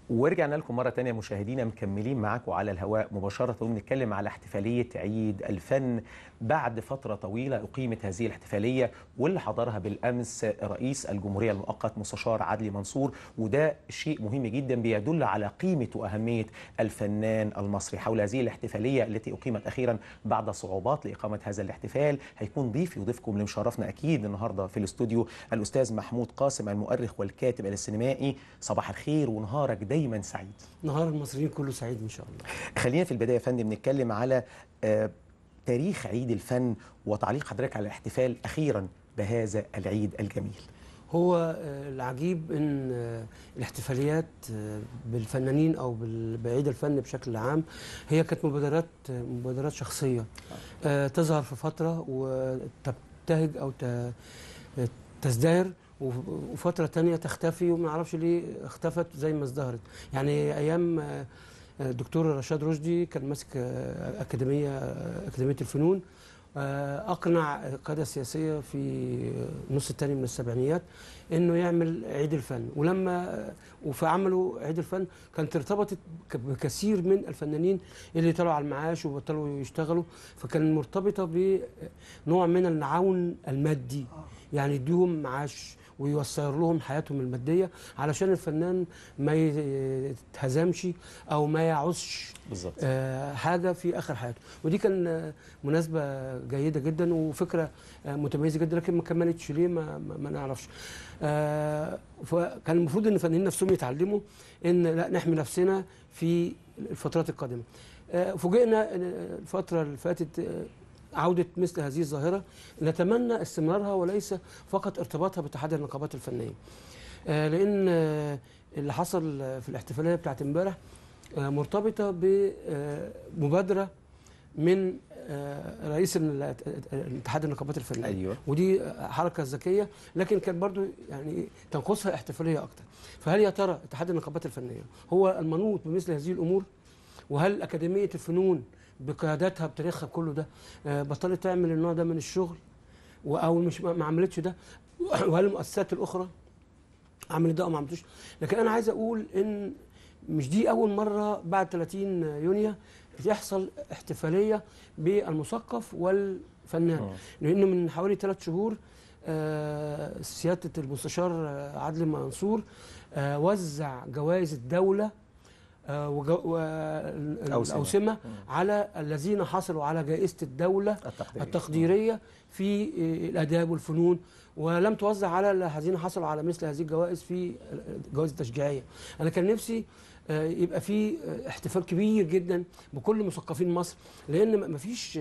ورجعنا لكم مرة تانية مشاهدينا مكملين معاكم على الهواء مباشرة وبنتكلم على احتفالية عيد الفن بعد فترة طويلة أقيمت هذه الاحتفالية واللي حضرها بالأمس رئيس الجمهورية المؤقت مستشار عدلي منصور وده شيء مهم جدا بيدل على قيمة وأهمية الفنان المصري حول هذه الاحتفالية التي أقيمت أخيرا بعد صعوبات لإقامة هذا الاحتفال هيكون ضيفي وضيفكم اللي مشرفنا أكيد النهاردة في الاستوديو الأستاذ محمود قاسم المؤرخ والكاتب السينمائي صباح الخير ونهارك دايما سعيد نهار المصريين كله سعيد ان شاء الله خلينا في البدايه يا فندم نتكلم على آه، تاريخ عيد الفن وتعليق حضرتك على الاحتفال اخيرا بهذا العيد الجميل هو آه، العجيب ان آه، الاحتفاليات آه، بالفنانين او بال- بعيد الفن بشكل عام هي كانت مبادرات آه، مبادرات شخصيه آه، تظهر في فتره وتبتهج او ت- تزدهر وف- وفتره تانية تختفي وما نعرفش ليه اختفت زي ما ازدهرت يعني ايام آه، آه، الدكتور رشاد رشدي كان ماسك آه، اكاديميه آه، اكاديميه الفنون آه، اقنع القياده السياسيه في النص الثاني من السبعينيات انه يعمل عيد الفن ولما وفي عملوا عيد الفن كانت ارتبطت ك- بكثير من الفنانين اللي طلعوا على المعاش وبطلوا يشتغلوا فكان مرتبطه بنوع من العون المادي يعني يديهم معاش ويوسر لهم حياتهم الماديه علشان الفنان ما يتهزمش او ما يعوزش بالظبط آه، حاجه في اخر حياته ودي كان آه، مناسبه جيده جدا وفكره آه، متميزه جدا لكن ما كملتش ليه ما, ما, ما نعرفش آه، فكان المفروض ان الفنانين نفسهم يتعلموا ان لا نحمي نفسنا في الفترات القادمه آه، فوجئنا إن الفتره اللي فاتت آه، عودة مثل هذه الظاهرة نتمنى استمرارها وليس فقط ارتباطها باتحاد النقابات الفنية آه، لأن آه، اللي حصل آه، في الاحتفالية بتاعت امبارح آه، مرتبطة بمبادرة من آه، رئيس ال- اتحاد النقابات الفنية ايوه ودي حركة ذكية لكن كان برضو يعني تنقصها احتفالية أكتر فهل يا ترى اتحاد النقابات الفنية هو المنوط بمثل هذه الأمور وهل أكاديمية الفنون بقياداتها بتاريخها كله ده آه، بطلت تعمل النوع ده من الشغل و- أو مش ما ما عملتش ده وهل المؤسسات الأخرى عملت ده أو ما عملتوش لكن أنا عايز أقول إن مش دي أول مرة بعد 30 يونيو يحصل احتفالية بالمثقف والفنان مم. لأنه من حوالي ثلاث شهور آه، سيادة المستشار آه، عدلي منصور آه، وزع جوائز الدولة آه، وجو- وال- أوسمة. الأوسمة مم. على الذين حصلوا على جائزة الدولة التقدير التقديرية في آه، الآداب والفنون ولم توزع على الذين حصلوا على مثل هذه الجوائز في الجوائز التشجيعية أنا كان نفسي آه، يبقى في آه، احتفال كبير جدا بكل مثقفين مصر لأن ما فيش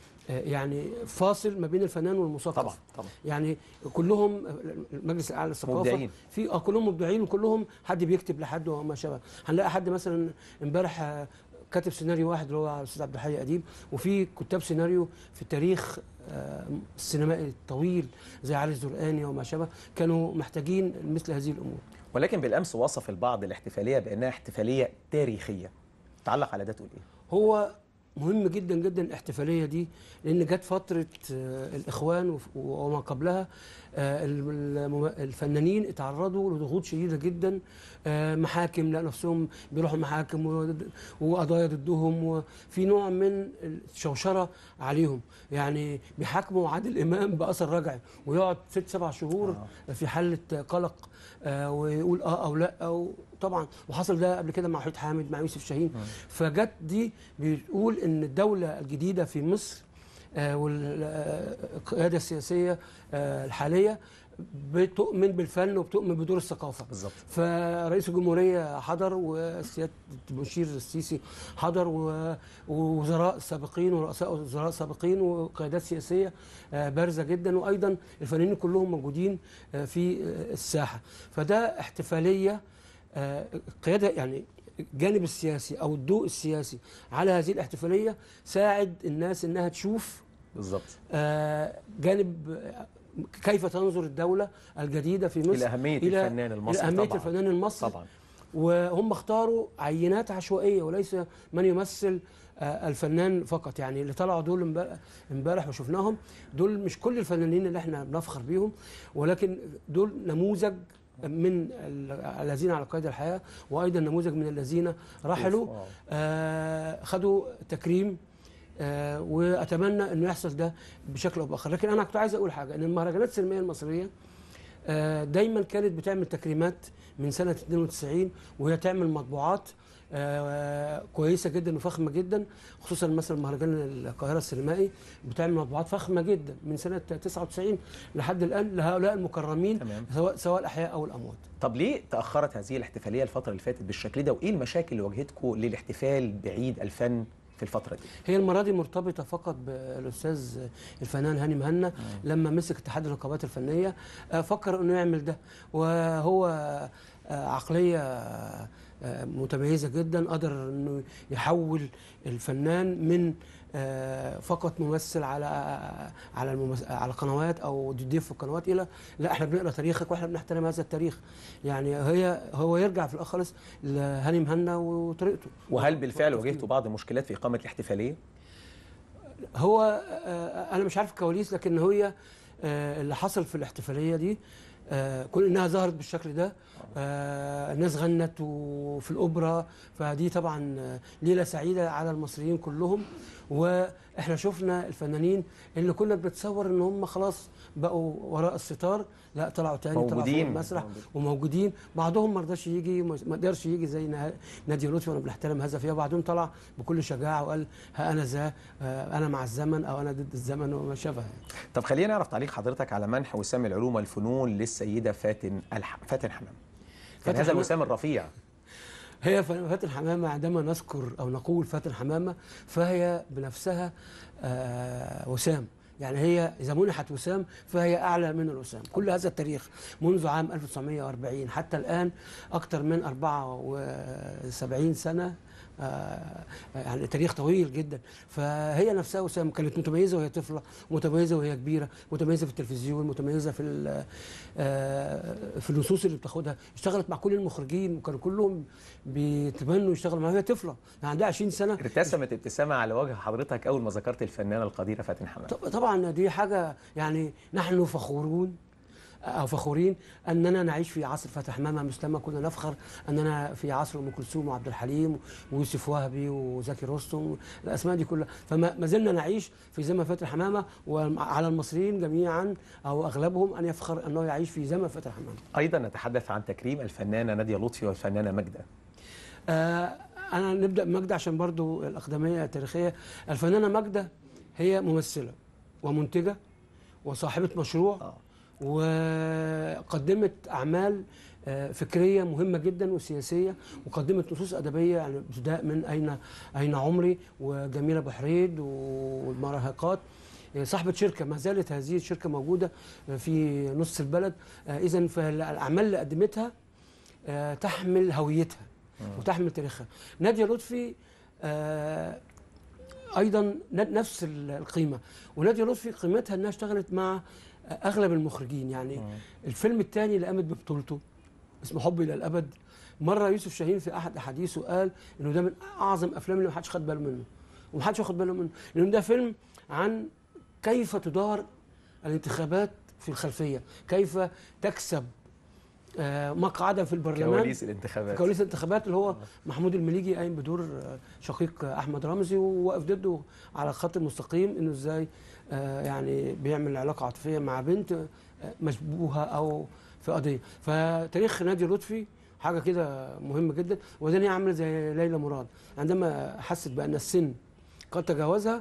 يعني فاصل ما بين الفنان والمثقف طبعا طبعا يعني كلهم المجلس الاعلى للثقافه مبدعين. في اه كلهم مبدعين وكلهم حد بيكتب لحد وما شابه هنلاقي حد مثلا امبارح آه، كاتب سيناريو واحد اللي هو الاستاذ عبد الحي اديب وفي كتاب سيناريو في التاريخ آه، السينمائي الطويل زي علي الزرقاني وما شابه كانوا محتاجين مثل هذه الامور ولكن بالامس وصف البعض الاحتفاليه بانها احتفاليه تاريخيه تعلق على ده تقول ايه هو مهم جدا جدا الاحتفاليه دي لان جت فتره آه، الاخوان وف- وما قبلها آه، الم- الفنانين اتعرضوا لضغوط شديده جدا آه، محاكم لقوا نفسهم بيروحوا محاكم و- وقضايا ضدهم وفي نوع من الشوشره عليهم يعني بيحاكموا عادل امام باثر رجعي ويقعد ست سبع شهور في حاله قلق آه، ويقول اه او لا او طبعا وحصل ده قبل كده مع وحيد حامد مع يوسف شاهين فجت دي بتقول ان الدوله الجديده في مصر آه، والقياده السياسيه آه، الحاليه بتؤمن بالفن وبتؤمن بدور الثقافه بالظبط فرئيس الجمهوريه حضر وسياده المشير السيسي حضر و- ووزراء سابقين ورؤساء وزراء سابقين وقيادات سياسيه آه، بارزه جدا وايضا الفنانين كلهم موجودين آه، في آه، الساحه فده احتفاليه آه، القياده يعني الجانب السياسي او الضوء السياسي على هذه الاحتفاليه ساعد الناس انها تشوف بالظبط آه، جانب آه، كيف تنظر الدوله الجديده في مصر الى اهميه إلى- الفنان المصري الى اهميه طبعا الفنان المصري طبعا وهم اختاروا عينات عشوائيه وليس من يمثل آه، الفنان فقط يعني اللي طلعوا دول امبارح- امبارح وشفناهم دول مش كل الفنانين اللي احنا بنفخر بيهم ولكن دول نموذج من ال- الذين على قيد الحياه وايضا نموذج من الذين رحلوا واو. آه، خدوا تكريم آه، واتمنى انه يحصل ده بشكل او باخر لكن انا كنت عايز اقول حاجه ان المهرجانات السينمائيه المصريه آه، دايما كانت بتعمل تكريمات من سنه 92 وهي تعمل مطبوعات آه، كويسه جدا وفخمه جدا خصوصا مثلا مهرجان القاهره السينمائي بتعمل مطبوعات فخمه جدا من سنه 99 لحد الان لهؤلاء المكرمين تمام. سواء سواء الاحياء او الاموات طب ليه تاخرت هذه الاحتفاليه الفتره اللي فاتت بالشكل ده وايه المشاكل اللي واجهتكم للاحتفال بعيد الفن في الفتره دي هي المره دي مرتبطه فقط بالاستاذ الفنان هاني مهنا لما مسك اتحاد النقابات الفنيه آه، فكر انه يعمل ده وهو آه، عقليه آه، متميزه جدا قدر انه يحول الفنان من آه، فقط ممثل على على الممس... على قنوات او ضيف في القنوات الى لا احنا بنقرا تاريخك واحنا بنحترم هذا التاريخ يعني هي هو يرجع في الاخر خالص لهاني مهنا وطريقته وهل بالفعل وتفكيره. واجهتوا بعض المشكلات في اقامه الاحتفاليه هو آه، انا مش عارف الكواليس لكن هي آه، اللي حصل في الاحتفاليه دي آه، كون انها ظهرت بالشكل ده آه، الناس غنت وفي الاوبرا فدي طبعا آه، ليله سعيده على المصريين كلهم واحنا شفنا الفنانين اللي كنا بنتصور ان هم خلاص بقوا وراء الستار لا طلعوا تاني طلعوا فوق موجودين. المسرح موجودين. وموجودين بعضهم ما رضاش يجي ما ما قدرش يجي زي نه- نادي لطفي وانا بنحترم هذا فيها بعضهم طلع بكل شجاعه وقال ها انا ذا آه، انا مع الزمن او انا ضد الزمن وما شابه طب خلينا نعرف تعليق حضرتك على منح وسام العلوم والفنون للسيده فاتن الح... فاتن حمام كان فاتن هذا حمام- الوسام الرفيع هي ف- فاتن حمامة عندما نذكر أو نقول فاتن حمامة فهي بنفسها آه، وسام يعني هي إذا منحت وسام فهي أعلى من الوسام كل هذا التاريخ منذ عام 1940 حتى الآن أكثر من 74 سنة آه، يعني تاريخ طويل جدا فهي نفسها وسام كانت متميزه وهي طفله متميزه وهي كبيره متميزه في التلفزيون متميزه في ال- آه، في النصوص اللي بتاخدها اشتغلت مع كل المخرجين وكانوا كلهم بيتمنوا يشتغلوا معاها وهي طفله يعني عندها 20 سنه ارتسمت ابتسامه على وجه حضرتك اول ما ذكرت الفنانه القديره فاتن حمام طب- طبعا دي حاجه يعني نحن فخورون او فخورين اننا نعيش في عصر فتح حمامه مثلما كنا نفخر اننا في عصر ام كلثوم وعبد الحليم ويوسف وهبي وزكي رستم الاسماء دي كلها فما ما زلنا نعيش في زمن فتح حمامه وعلى المصريين جميعا او اغلبهم ان يفخر انه يعيش في زمن فتح حمامه ايضا نتحدث عن تكريم الفنانه ناديه لطفي والفنانه ماجده آه انا نبدا بماجده عشان برضو الاقدميه التاريخيه الفنانه ماجده هي ممثله ومنتجه وصاحبه مشروع آه. وقدمت اعمال آه، فكريه مهمه جدا وسياسيه وقدمت نصوص ادبيه يعني ابتداء من اين اين عمري وجميله بحريد والمراهقات آه، صاحبة شركة ما زالت هذه الشركة موجودة آه، في نص البلد إذا فالأعمال اللي قدمتها آه، تحمل هويتها وتحمل تاريخها نادية لطفي آه، ايضا ن- نفس ال- القيمه ونادية لطفي قيمتها انها اشتغلت مع اغلب المخرجين يعني الفيلم الثاني اللي قامت ببطولته اسمه حب الى الابد مره يوسف شاهين في احد احاديثه قال انه ده من اعظم افلام اللي محدش خد باله منه ومحدش واخد باله منه لان ده فيلم عن كيف تدار الانتخابات في الخلفيه كيف تكسب آه، مقعدا في البرلمان كواليس الانتخابات كواليس الانتخابات اللي هو محمود المليجي قايم بدور آه، شقيق آه، احمد رمزي وواقف ضده على الخط المستقيم انه ازاي آه، يعني بيعمل علاقه عاطفيه مع بنت آه، مشبوهه او في قضيه فتاريخ نادي لطفي حاجه كده مهمه جدا وبعدين هي عامله زي ليلى مراد عندما حست بان السن قد تجاوزها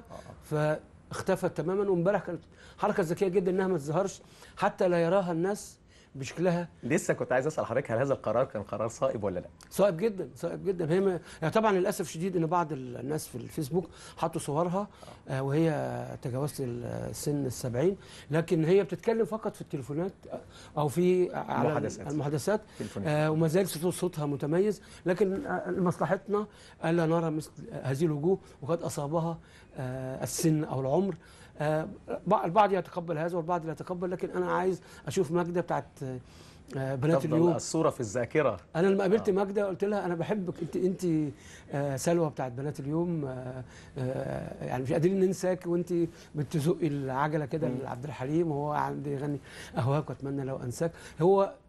فاختفت تماما وامبارح كانت حركه ذكيه جدا انها ما تظهرش حتى لا يراها الناس بشكلها لسه كنت عايز اسال حضرتك هل هذا القرار كان قرار صائب ولا لا صائب جدا صائب جدا هي م... يعني طبعا للاسف شديد ان بعض الناس في الفيسبوك حطوا صورها آه، وهي تجاوزت السن السبعين لكن هي بتتكلم فقط في التليفونات آه، او في على المحادثات. المحادثات تليفونات. آه وما زال صوت- صوتها متميز لكن آه، لمصلحتنا الا نرى مثل هذه الوجوه وقد اصابها آه السن او العمر آه بع- البعض يتقبل هذا والبعض لا يتقبل لكن انا عايز اشوف ماجده بتاعت آه بنات تفضل اليوم الصوره في الذاكره انا لما قابلت ماجده قلت لها انا بحبك انت انت آه سلوى بتاعت بنات اليوم آه آه يعني مش قادرين ننساك وانت بتزقي العجله كده لعبد الحليم وهو قاعد يغني اهواك واتمنى لو انساك هو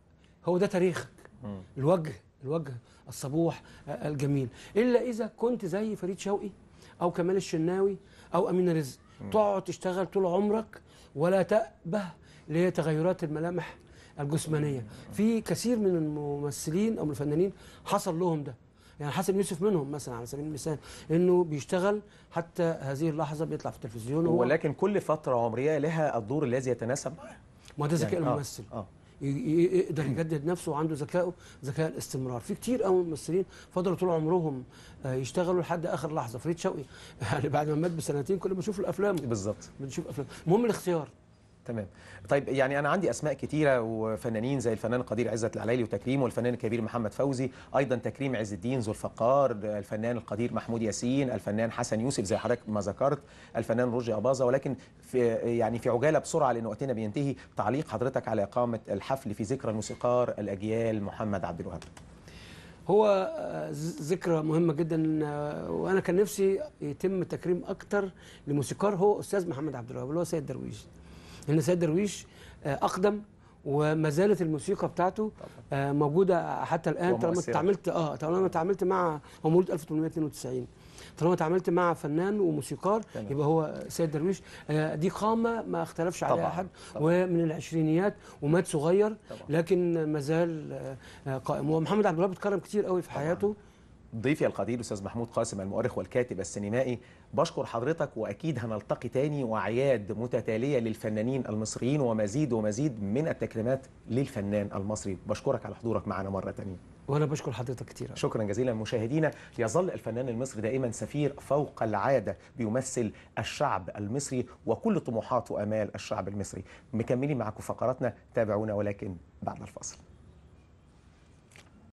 هو ده تاريخك مم. الوجه الوجه الصبوح آه، الجميل الا اذا كنت زي فريد شوقي او كمال الشناوي او امين رزق تقعد تشتغل طول عمرك ولا تأبه لتغيرات الملامح الجسمانيه في كثير من الممثلين او من الفنانين حصل لهم ده يعني حسن يوسف منهم مثلا على سبيل المثال انه بيشتغل حتى هذه اللحظه بيطلع في التلفزيون وهو ولكن كل فتره عمريه لها الدور الذي يتناسب معها ما ده ذكاء يعني آه، الممثل اه ي- ي- يقدر يجدد نفسه وعنده ذكائه ذكاء الاستمرار في كتير قوي ممثلين فضلوا طول عمرهم آه، يشتغلوا لحد اخر لحظه فريد شوقي يعني بعد ما مات بسنتين كنا بنشوف الافلام بالظبط بنشوف افلام المهم الاختيار تمام طيب يعني انا عندي اسماء كتيره وفنانين زي الفنان القدير عزت العلايلي وتكريم والفنان الكبير محمد فوزي ايضا تكريم عز الدين ذو الفقار الفنان القدير محمود ياسين الفنان حسن يوسف زي حضرتك ما ذكرت الفنان رشدي اباظه ولكن في يعني في عجاله بسرعه لان وقتنا بينتهي تعليق حضرتك على اقامه الحفل في ذكرى الموسيقار الاجيال محمد عبد الوهاب هو آه، ذ- ذكرى مهمه جدا آه، وانا كان نفسي يتم تكريم اكتر لموسيقار هو استاذ محمد عبد الوهاب اللي هو سيد درويش لان سيد درويش آه، اقدم وما زالت الموسيقى بتاعته آه، موجوده حتى الان طالما ومؤثرة. اتعاملت اه طالما اتعاملت مع هو مولود 1892 طالما اتعاملت مع فنان وموسيقار تمام. يبقى هو سيد درويش آه، دي قامه ما اختلفش عليها طبعاً، احد طبعاً. ومن العشرينيات ومات صغير طبعاً. لكن ما زال آه، آه، قائم ومحمد عبد الوهاب اتكرم كتير قوي في طبعاً. حياته ضيفي القدير الاستاذ محمود قاسم المؤرخ والكاتب السينمائي بشكر حضرتك واكيد هنلتقي تاني واعياد متتاليه للفنانين المصريين ومزيد ومزيد من التكريمات للفنان المصري بشكرك على حضورك معنا مره تانيه وانا بشكر حضرتك كتير شكرا جزيلا مشاهدينا يظل الفنان المصري دائما سفير فوق العاده بيمثل الشعب المصري وكل طموحات وامال الشعب المصري مكملين معكم فقراتنا تابعونا ولكن بعد الفاصل